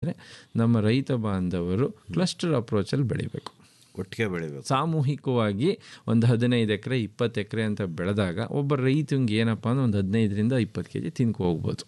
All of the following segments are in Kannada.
ಅಂದರೆ ನಮ್ಮ ರೈತ ಬಾಂಧವರು ಕ್ಲಸ್ಟರ್ ಅಪ್ರೋಚಲ್ಲಿ ಬೆಳಿಬೇಕು ಒಟ್ಟಿಗೆ ಬೆಳಿಬೇಕು ಸಾಮೂಹಿಕವಾಗಿ ಒಂದು ಹದಿನೈದು ಎಕರೆ ಇಪ್ಪತ್ತು ಎಕರೆ ಅಂತ ಬೆಳೆದಾಗ ಒಬ್ಬ ರೈತಂಗೆ ಏನಪ್ಪ ಅಂದ್ರೆ ಒಂದು ಹದಿನೈದರಿಂದ ಇಪ್ಪತ್ತು ಕೆ ಜಿ ತಿನ್ಕೊ ಹೋಗ್ಬೋದು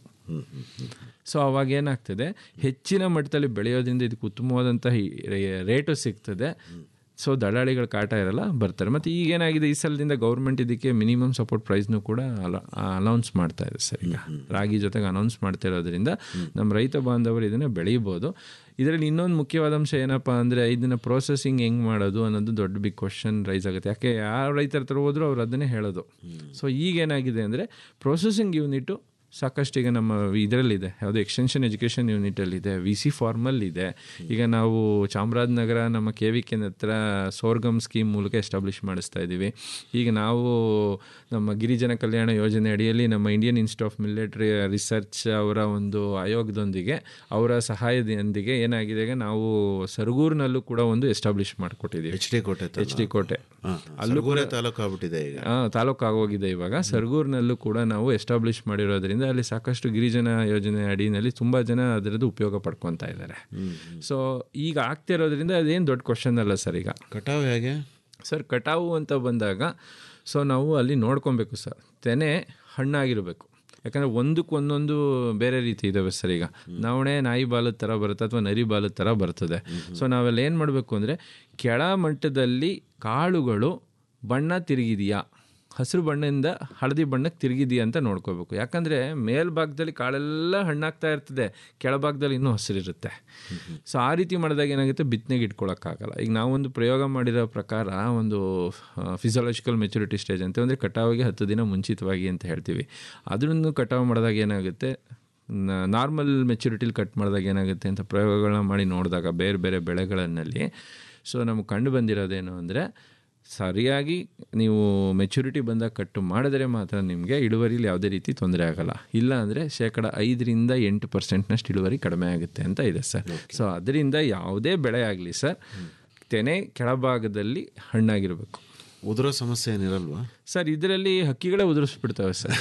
ಸೊ ಅವಾಗ ಏನಾಗ್ತದೆ ಹೆಚ್ಚಿನ ಮಟ್ಟದಲ್ಲಿ ಬೆಳೆಯೋದ್ರಿಂದ ಇದಕ್ಕೆ ಉತ್ತಮವಾದಂಥ ಈ- ರೇ- ರೇಟು ಸಿಗ್ತದೆ ಸೊ ದಳ್ಳಾಳಿಗಳ ಕಾಟ ಇರಲ್ಲ ಬರ್ತಾರೆ ಮತ್ತು ಈಗೇನಾಗಿದೆ ಈ ಸಲದಿಂದ ಗೌರ್ಮೆಂಟ್ ಇದಕ್ಕೆ ಮಿನಿಮಮ್ ಸಪೋರ್ಟ್ ಪ್ರೈಸ್ನು ಕೂಡ ಅನೌನ್ಸ್ ಮಾಡ್ತಾ ಇದೆ ಸರ್ ಈಗ ರಾಗಿ ಜೊತೆಗೆ ಅನೌನ್ಸ್ ಮಾಡ್ತಾ ಇರೋದ್ರಿಂದ ನಮ್ಮ ರೈತ ಬಾಂಧವರು ಇದನ್ನು ಬೆಳೀಬೋದು ಇದರಲ್ಲಿ ಇನ್ನೊಂದು ಮುಖ್ಯವಾದ ಅಂಶ ಏನಪ್ಪ ಅಂದರೆ ಇದನ್ನು ಪ್ರೋಸೆಸಿಂಗ್ ಹೆಂಗೆ ಮಾಡೋದು ಅನ್ನೋದು ದೊಡ್ಡ ಬಿಗ್ ಕ್ವಶನ್ ರೈಸ್ ಆಗುತ್ತೆ ಯಾಕೆ ಯಾವ ರೈತರ ಹತ್ರ ಹೋದ್ರು ಅವ್ರು ಅದನ್ನೇ ಹೇಳೋದು ಸೊ ಈಗೇನಾಗಿದೆ ಅಂದರೆ ಪ್ರೊಸೆಸಿಂಗ್ ಯೂನಿಟು ಸಾಕಷ್ಟು ಈಗ ನಮ್ಮ ಇದರಲ್ಲಿದೆ ಯಾವುದೋ ಎಕ್ಸ್ಟೆನ್ಷನ್ ಎಜುಕೇಷನ್ ಯೂನಿಟಲ್ಲಿದೆ ವಿ ಸಿ ಫಾರ್ಮಲ್ ಇದೆ ಈಗ ನಾವು ಚಾಮರಾಜನಗರ ನಮ್ಮ ಕೆ ವಿ ಕೆನ ಹತ್ರ ಸೋರ್ಗಮ್ ಸ್ಕೀಮ್ ಮೂಲಕ ಎಸ್ಟಾಬ್ಲಿಷ್ ಮಾಡಿಸ್ತಾ ಇದ್ದೀವಿ ಈಗ ನಾವು ನಮ್ಮ ಗಿರಿಜನ ಕಲ್ಯಾಣ ಯೋಜನೆ ಅಡಿಯಲ್ಲಿ ನಮ್ಮ Indian institute of military research ಅವರ ಒಂದು ಆಯೋಗದೊಂದಿಗೆ ಅವರ ಸಹಾಯದೊಂದಿಗೆ ಏನಾಗಿದೆ ಈಗ ನಾವು ಸರಗೂರಿನಲ್ಲೂ ಕೂಡ ಒಂದು ಎಸ್ಟಾಬ್ಲಿಷ್ ಮಾಡಿಕೊಟ್ಟಿದ್ದೀವಿ H D Kote H D Kote ಅಲ್ಲೂ ಕೂಡ ತಾಲೂಕು ಆಗ್ಬಿಟ್ಟಿದೆ ಈಗ ಆ, ತಾಲೂಕು ಆಗೋಗಿದೆ ಇವಾಗ ಸರ್ಗೂರಿನಲ್ಲೂ ಕೂಡ ನಾವು ಎಸ್ಟಾಬ್ಲಿಷ್ ಮಾಡಿರೋದ್ರಿಂದ ಅಲ್ಲಿ ಸಾಕಷ್ಟು ಗಿರಿಜನ ಯೋಜನೆ ಅಡಿನಲ್ಲಿ ತುಂಬ ಜನ ಅದರದ್ದು ಉಪಯೋಗ ಪಡ್ಕೊತಾ ಇದ್ದಾರೆ ಸೊ ಈಗ ಆಗ್ತಿರೋದ್ರಿಂದ ಅದೇನು ದೊಡ್ಡ ಕ್ವಶನ್ ಅಲ್ಲ ಸರ್ ಈಗ ಕಟಾವು ಹೇಗೆ ಸರ್ ಕಟಾವು ಅಂತ ಬಂದಾಗ ಸೊ ನಾವು ಅಲ್ಲಿ ನೋಡ್ಕೊಬೇಕು ಸರ್ ತೆನೆ ಹಣ್ಣಾಗಿರಬೇಕು ಯಾಕಂದರೆ ಒಂದಕ್ಕೆ ಒಂದೊಂದು ಬೇರೆ ರೀತಿ ಇದಾವೆ ಸರ್ ಈಗ ನವಣೆ ನಾಯಿ ಬಾಲದ ಥರ ಬರುತ್ತೆ ಅಥವಾ ನರಿ ಬಾಲದ ಥರ ಬರ್ತದೆ ಸೊ ನಾವೆಲ್ಲ ಏನು ಮಾಡಬೇಕು ಅಂದರೆ ಕೆಳ ಮಟ್ಟದಲ್ಲಿ ಕಾಳುಗಳು ಬಣ್ಣ ತಿರುಗಿದೆಯಾ ಹಸಿರು ಬಣ್ಣದಿಂದ ಹಳದಿ ಬಣ್ಣಕ್ಕೆ ತಿರುಗಿದೆಯಾ ಅಂತ ನೋಡ್ಕೋಬೇಕು ಯಾಕಂದರೆ ಮೇಲ್ಭಾಗದಲ್ಲಿ ಕಾಳೆಲ್ಲ ಹಣ್ಣಾಗ್ತಾ ಇರ್ತದೆ ಕೆಳಭಾಗದಲ್ಲಿ ಇನ್ನೂ ಹಸಿರಿರುತ್ತೆ ಸೊ ಆ ರೀತಿ ಮಾಡಿದಾಗ ಏನಾಗುತ್ತೆ ಬಿತ್ತನೆಗೆ ಇಟ್ಕೊಳಕ್ಕಾಗಲ್ಲ ಈಗ ನಾವೊಂದು ಪ್ರಯೋಗ ಮಾಡಿರೋ ಪ್ರಕಾರ ಒಂದು ಫಿಸಿಯಾಲಜಿಕಲ್ ಮೆಚುರಿಟಿ ಸ್ಟೇಜ್ ಅಂತ ಅಂದರೆ ಕಟಾವಿಗೆ ಹತ್ತು ದಿನ ಮುಂಚಿತವಾಗಿ ಅಂತ ಹೇಳ್ತೀವಿ ಅದನ್ನು ಕಟಾವು ಮಾಡಿದಾಗ ಏನಾಗುತ್ತೆ ನಾರ್ಮಲ್ ಮೆಚುರಿಟಿಲಿ ಕಟ್ ಮಾಡಿದಾಗ ಏನಾಗುತ್ತೆ ಅಂತ ಪ್ರಯೋಗಗಳನ್ನ ಮಾಡಿ ನೋಡಿದಾಗ ಬೇರೆ ಬೇರೆ ಬೆಳೆಗಳಲ್ಲಿ ಸೊ ನಮಗೆ ಕಂಡು ಬಂದಿರೋದೇನು ಅಂದರೆ ಸರಿಯಾಗಿ ನೀವು ಮೆಚುರಿಟಿ ಬಂದಾಗ ಕಟ್ಟು ಮಾಡಿದ್ರೆ ಮಾತ್ರ ನಿಮಗೆ ಇಳುವರಿಲಿ ಯಾವುದೇ ರೀತಿ ತೊಂದರೆ ಆಗಲ್ಲ ಇಲ್ಲ ಅಂದರೆ ಶೇಕಡ ಐದರಿಂದ ಎಂಟು ಪರ್ಸೆಂಟ್ನಷ್ಟು ಇಳುವರಿ ಕಡಿಮೆ ಆಗುತ್ತೆ ಅಂತ ಇದೆ ಸರ್ ಸೊ ಅದರಿಂದ ಯಾವುದೇ ಬೆಳೆ ಆಗಲಿ ಸರ್ ತೆನೆ ಕೆಳಭಾಗದಲ್ಲಿ ಹಣ್ಣಾಗಿರಬೇಕು ಉದುರೋ ಸಮಸ್ಯೆ ಏನಿರಲ್ವಾ ಸರ್ ಇದರಲ್ಲಿ ಹಕ್ಕಿಗಳೇ ಉದುರಿಸ್ಬಿಡ್ತವೆ ಸರ್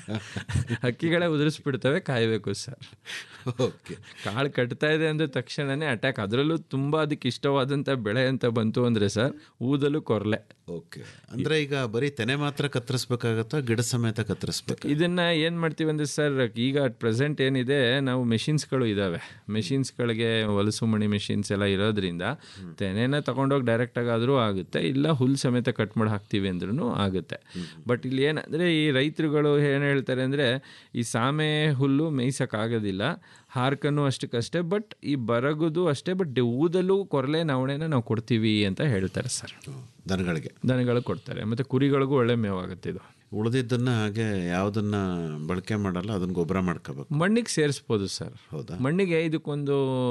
ಹಕ್ಕಿಗಳೇ ಉದುರಿಸ್ಬಿಡ್ತವೆ ಕಾಯಬೇಕು ಸರ್ ಓಕೆ ಕಾಳು ಕಟ್ತಾ ಇದೆ ಅಂದ ತಕ್ಷಣನೇ ಅಟ್ಯಾಕ್ ಅದರಲ್ಲೂ ತುಂಬ ಅದಕ್ಕೆ ಇಷ್ಟವಾದಂಥ ಬೆಳೆ ಅಂತ ಬಂತು ಅಂದರೆ ಸರ್ ಊದಲು ಕೊರಲೆ ಓಕೆ ಅಂದ್ರೆ ಈಗ ಬರೀ ತೆನೆ ಮಾತ್ರ ಕತ್ತರಿಸ್ಬೇಕಾಗತ್ತಾ ಗಿಡ ಸಮೇತ ಕತ್ತರಿಸ್ಬೇಕು ಇದನ್ನ ಏನು ಮಾಡ್ತೀವಿ ಅಂದರೆ ಸರ್ ಈಗ ಅಟ್ ಪ್ರೆಸೆಂಟ್ ಏನಿದೆ ನಾವು ಮೆಷಿನ್ಸ್ಗಳು ಇದ್ದಾವೆ ಮೆಷಿನ್ಸ್ಗಳಿಗೆ ಹೊಲಸು ಮಣಿ ಮೆಷಿನ್ಸ್ ಎಲ್ಲ ಇರೋದ್ರಿಂದ ತೆನೆನ ತಗೊಂಡೋಗಿ ಡೈರೆಕ್ಟಾಗಿ ಆದರೂ ಆಗುತ್ತೆ ಇಲ್ಲ ಹುಲ್ ಸಮೇತ ಕಟ್ ಮಾಡಿ ಹಾಕ್ತೀವಿ ಅಂದ್ರೂ ಆಗುತ್ತೆ ಬಟ್ ಇಲ್ಲಿ ಏನಂದರೆ ಈ ರೈತರುಗಳು ಏನು ಹೇಳ್ತಾರೆ ಅಂದರೆ ಈ ಸಾಮೆ ಹುಲ್ಲು ಮೇಯ್ಸೋಕ್ಕಾಗೋದಿಲ್ಲ ಹಾರ್ಕನ್ನು ಅಷ್ಟಕ್ಕಷ್ಟೇ ಬಟ್ ಈ ಬರಗುದು ಅಷ್ಟೇ ಬಟ್ ಊದಲು ಕೊರಲೆ ನವಣೆನ ನಾವು ಕೊಡ್ತೀವಿ ಅಂತ ಹೇಳ್ತಾರೆ ಸರ್ ದನಗಳಿಗೆ ದನಗಳು ಕೊಡ್ತಾರೆ ಮತ್ತು ಕುರಿಗಳಿಗೂ ಒಳ್ಳೆ ಮೇವಾಗುತ್ತೆ ಇದು ಉಳಿದಿದ್ದನ್ನ ಹಾಗೆ ಯಾವ್ದನ್ನ ಬಳಕೆ ಮಾಡಲ್ಲ ಅದನ್ನ ಗೊಬ್ಬರ ಮಾಡ್ಕೋಬೇಕು ಮಣ್ಣಿಗೆ ಸೇರಿಸ್ಬೋದು ಸರ್ ಹೌದಾ ಮಣ್ಣಿಗೆ ಇದಕ್ಕೊಂದು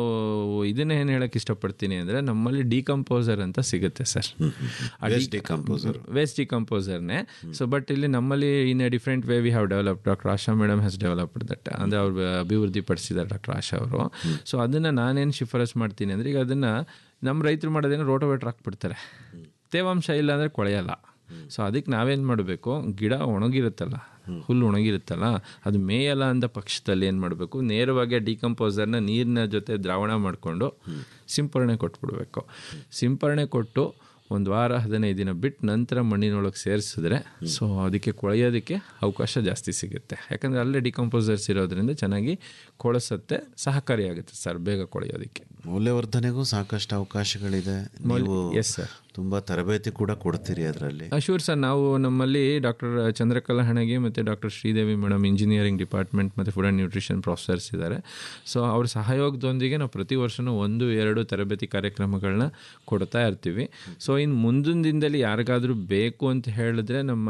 ಇದನ್ನ ಏನು ಹೇಳಕ್ಕೆ ಇಷ್ಟಪಡ್ತೀನಿ ಅಂದರೆ ನಮ್ಮಲ್ಲಿ ಡಿಕಂಪೋಸರ್ ಅಂತ ಸಿಗುತ್ತೆ ಸರ್ Waste decomposer. ವೇಸ್ಟ್ ಡಿಕಂಪೋಸರ್ನೇ ಸೊ ಬಟ್ ಇಲ್ಲಿ ನಮ್ಮಲ್ಲಿ in a different way we have develop doctor Asha madam has developed that ಅಂದರೆ ಅವ್ರು ಅಭಿವೃದ್ಧಿ ಪಡಿಸಿದ್ದಾರೆ ಡಾಕ್ಟರ್ ಆಶಾ ಅವರು ಸೊ ಅದನ್ನು ನಾನೇನು ಶಿಫಾರಸ್ ಮಾಡ್ತೀನಿ ಅಂದರೆ ಈಗ ಅದನ್ನು ನಮ್ಮ ರೈತರು ಮಾಡೋದೇನು ರೋಟೋವೇಟ್ರ್ ಹಾಕ್ಬಿಡ್ತಾರೆ ತೇವಾಂಶ ಇಲ್ಲ ಅಂದರೆ ಕೊಳೆಯಲ್ಲ ಸೊ ಅದಕ್ಕೆ ನಾವೇನು ಮಾಡಬೇಕು ಗಿಡ ಒಣಗಿರುತ್ತಲ್ಲ ಹುಲ್ಲು ಒಣಗಿರುತ್ತಲ್ಲ ಅದು ಮೇಯಲ್ಲ ಅಂದ ಪಕ್ಷದಲ್ಲಿ ಏನು ಮಾಡಬೇಕು ನೇರವಾಗಿ ಡಿಕಂಪೋಸರ್ನ ನೀರಿನ ಜೊತೆ ದ್ರಾವಣ ಮಾಡಿಕೊಂಡು ಸಿಂಪರಣೆ ಕೊಟ್ಬಿಡ್ಬೇಕು ಸಿಂಪರಣೆ ಕೊಟ್ಟು ಒಂದು ವಾರ ಹದಿನೈದು ದಿನ ಬಿಟ್ಟು ನಂತರ ಮಣ್ಣಿನೊಳಗೆ ಸೇರಿಸಿದ್ರೆ ಸೊ ಅದಕ್ಕೆ ಕೊಳೆಯೋದಕ್ಕೆ ಅವಕಾಶ ಜಾಸ್ತಿ ಸಿಗುತ್ತೆ ಯಾಕಂದರೆ ಅಲ್ಲೇ ಡಿಕಂಪೋಸರ್ಸ್ ಇರೋದ್ರಿಂದ ಚೆನ್ನಾಗಿ ಕೊಳಸತ್ತೆ ಸಹಕಾರಿಯಾಗುತ್ತೆ ಸರ್ ಬೇಗ ಕೊಳೆಯೋದಕ್ಕೆ ಮೌಲ್ಯವರ್ಧನೆಗೂ ಸಾಕಷ್ಟು ಅವಕಾಶಗಳಿದೆ ನೀವು ಎಸ್ ಸರ್ ತುಂಬಾ ತರಬೇತಿ ಕೂಡ ಕೊಡ್ತೀರಿ ಅದರಲ್ಲಿ ಶೂರ್ ಸರ್ ನಾವು ನಮ್ಮಲ್ಲಿ ಡಾಕ್ಟರ್ ಚಂದ್ರಕಲಾ ಹಣಗೆ ಮತ್ತು doctor Sridevi madam engineering department ಮತ್ತು ಫುಡ್ ಆ್ಯಂಡ್ ನ್ಯೂಟ್ರಿಷನ್ ಪ್ರೊಫೆಸರ್ಸ್ ಇದ್ದಾರೆ ಸೊ ಅವ್ರ ಸಹಯೋಗದೊಂದಿಗೆ ನಾವು ಪ್ರತಿ ವರ್ಷವೂ ಒಂದು ಎರಡು ತರಬೇತಿ ಕಾರ್ಯಕ್ರಮಗಳನ್ನ ಕೊಡ್ತಾ ಇರ್ತೀವಿ ಸೊ ಇನ್ನು ಮುಂದಿನ ದಿನದಲ್ಲಿ ಯಾರಿಗಾದರೂ ಬೇಕು ಅಂತ ಹೇಳಿದ್ರೆ ನಮ್ಮ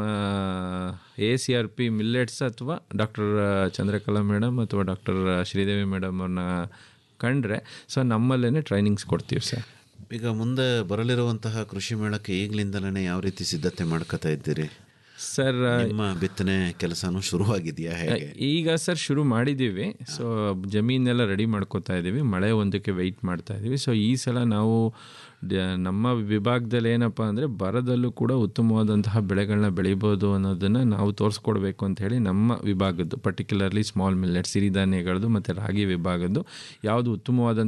A C R P millets ಅಥವಾ ಡಾಕ್ಟರ್ ಚಂದ್ರಕಲಾ ಮೇಡಮ್ ಅಥವಾ ಡಾಕ್ಟರ್ ಶ್ರೀದೇವಿ ಮೇಡಮ್ ಅವ್ರನ್ನ ಕಂಡ್ರೆ ಸೊ ನಮ್ಮಲ್ಲೇ ಟ್ರೈನಿಂಗ್ಸ್ ಕೊಡ್ತೀವಿ ಸರ್ ಈಗ ಮುಂದೆ ಬರಲಿರುವಂತಹ ಕೃಷಿ ಮೇಳಕ್ಕೆ ಈಗಲಿಂದಲೇ ಯಾವ ರೀತಿ ಸಿದ್ಧತೆ ಮಾಡ್ಕೋತಾ ಇದ್ದೀರಿ ಸರ್ ನಿಮ್ಮ ಬಿತ್ತನೆ ಕೆಲಸನೂ ಶುರುವಾಗಿದೆಯಾ ಹೇಗೆ ಈಗ ಸರ್ ಶುರು ಮಾಡಿದ್ದೀವಿ ಸೊ ಜಮೀನೆಲ್ಲ ರೆಡಿ ಮಾಡ್ಕೋತಾ ಇದ್ದೀವಿ ಮಳೆ ಒಂದಕ್ಕೆ ವೆಯ್ಟ್ ಮಾಡ್ತಾ ಇದ್ದೀವಿ ಸೊ ಈ ಸಲ ನಾವು ಡ- ನಮ್ಮ ವಿಭಾಗದಲ್ಲಿ ಏನಪ್ಪ ಅಂದರೆ ಬರದಲ್ಲೂ ಕೂಡ ಉತ್ತಮವಾದಂತಹ ಬೆಳೆಗಳನ್ನ ಬೆಳಿಬೋದು ಅನ್ನೋದನ್ನು ನಾವು ತೋರಿಸ್ಕೊಡ್ಬೇಕು ಅಂತ ಹೇಳಿ ನಮ್ಮ ವಿಭಾಗದ್ದು ಪರ್ಟಿಕ್ಯುಲರ್ಲಿ ಸ್ಮಾಲ್ ಮಿಲ್ಲೆಟ್ ಸಿರಿಧಾನ್ಯಗಳದ್ದು ಮತ್ತು ರಾಗಿ ವಿಭಾಗದ್ದು ಯಾವುದು ಉತ್ತಮವಾದಂಥ